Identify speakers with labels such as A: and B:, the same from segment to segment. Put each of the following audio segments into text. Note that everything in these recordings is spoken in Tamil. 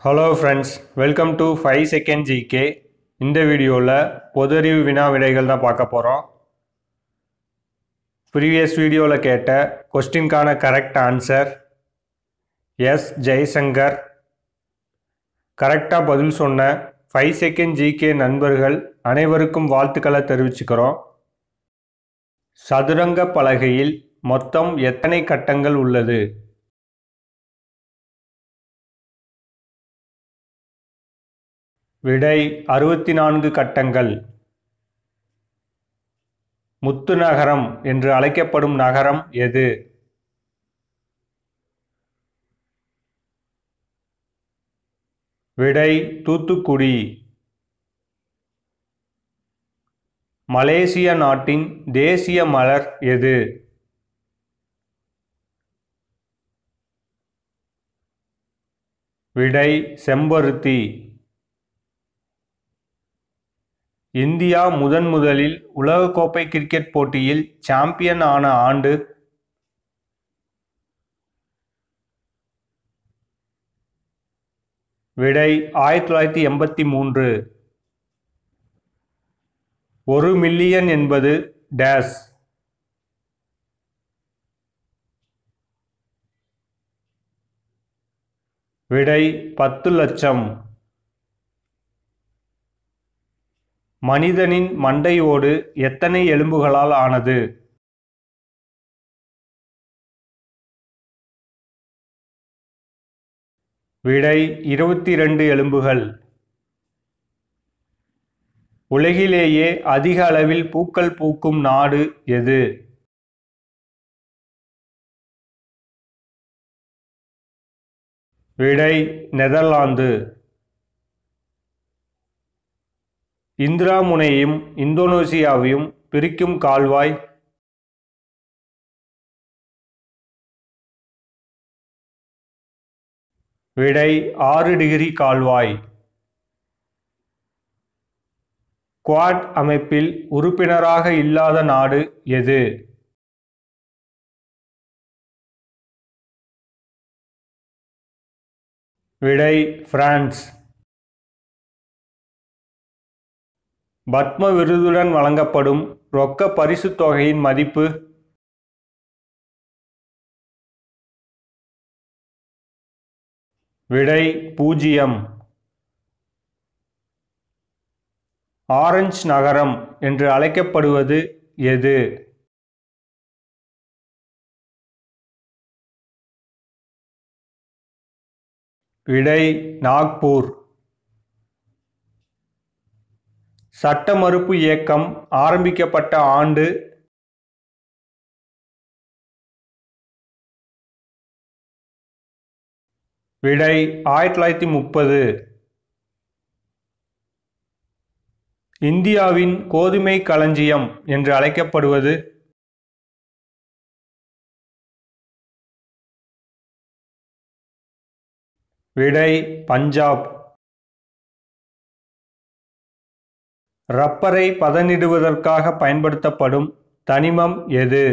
A: hello friends welcome to five second GK இந்த வீடியோவில் பொதறிவு வினா விடைகள் தான் பார்க்க போகிறோம் ப்ரீவியஸ் வீடியோவில் கேட்ட கொஸ்டின்கான கரெக்ட் ஆன்சர் எஸ் ஜெய்சங்கர் கரெக்டாக பதில் சொன்ன ஃபைவ் செகண்ட் ஜிகே நண்பர்கள் அனைவருக்கும் வாழ்த்துக்களை தெரிவிச்சுக்கிறோம் சதுரங்க பலகையில் மொத்தம் எத்தனை கட்டங்கள் உள்ளது விடை அறுபத்தி நான்கு கட்டங்கள் முத்து நகரம் என்று அழைக்கப்படும் நகரம் எது விடை தூத்துக்குடி மலேசிய நாட்டின் தேசிய மலர் எது விடை செம்பருத்தி இந்தியா முதன் முதலில் உலகக்கோப்பை கிரிக்கெட் போட்டியில் சாம்பியன் ஆன ஆண்டு விடை ஆயிரத்தி தொள்ளாயிரத்தி எண்பத்தி மூன்று ஒரு மில்லியன் என்பது டேஸ் விடை பத்து லட்சம் மனிதனின் மண்டை ஓடு எத்தனை எலும்புகளால் ஆனது விடை இருபத்தி இரண்டு எலும்புகள் உலகிலேயே அதிக அளவில் பூக்கள் பூக்கும் நாடு எது விடை நெதர்லாந்து இந்திரா முனையும் இந்தோனேசியாவையும் பிரிக்கும் கால்வாய் விடை ஆறு டிகிரி கால்வாய் குவாட் அமைப்பில் உறுப்பினராக இல்லாத நாடு எது விடை பிரான்ஸ் பத்ம விருதுடன் வழங்கப்படும் ரொக்க பரிசுத் தொகையின் மதிப்பு விடை பூஜ்ஜியம் ஆரஞ்ச் நகரம் என்று அழைக்கப்படுவது எது விடை நாக்பூர் சட்ட மறுப்பு இயக்கம் ஆரம்பிக்கப்பட்ட ஆண்டு விடை ஆயிரத்தி தொள்ளாயிரத்தி முப்பது இந்தியாவின் கோதுமை களஞ்சியம் என்று அழைக்கப்படுவது விடை பஞ்சாப் ரப்பரை பதனிடுவதற்காக பயன்படுத்தப்படும் தனிமம் எது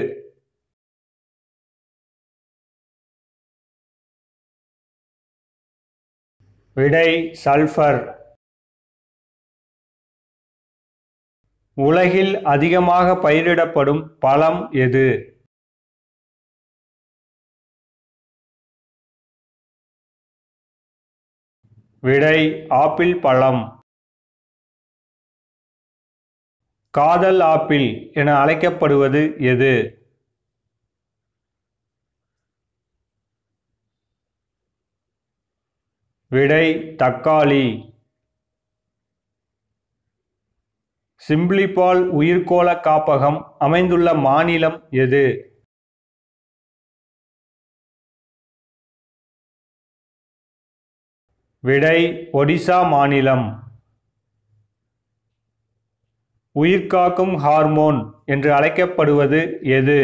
A: விடை சல்ஃபர் உலகில் அதிகமாக பயிரிடப்படும் பழம் எது விடை ஆப்பிள் பழம் காதல் ஆப்பிள் என அழைக்கப்படுவது எது விடை தக்காளி சிம்பிளிபால் உயிர்கோள காப்பகம் அமைந்துள்ள மாநிலம் எது விடை ஒடிசா மாநிலம் உயிர்காக்கும் ஹார்மோன் என்று அழைக்கப்படுவது எது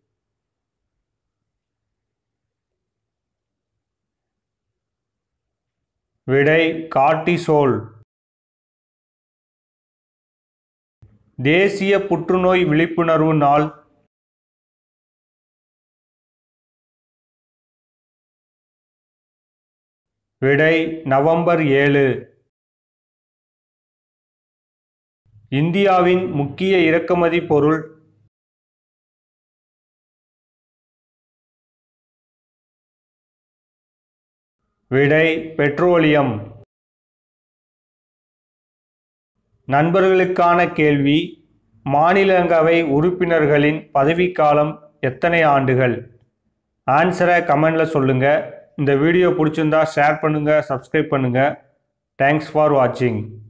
A: விடை கார்டிசோல் தேசிய புற்றுநோய் விழிப்புணர்வு நாள் விடை நவம்பர் ஏழு இந்தியாவின் முக்கிய இறக்குமதி பொருள் விடை பெட்ரோலியம் நண்பர்களுக்கான கேள்வி மாநிலங்களவை உறுப்பினர்களின் பதவிக்காலம் எத்தனை ஆண்டுகள் ஆன்சரை கமெண்டில் சொல்லுங்கள் இந்த வீடியோ பிடிச்சிருந்தா ஷேர் பண்ணுங்கள் சப்ஸ்கிரைப் பண்ணுங்கள் தேங்க்ஸ் ஃபார் வாட்சிங்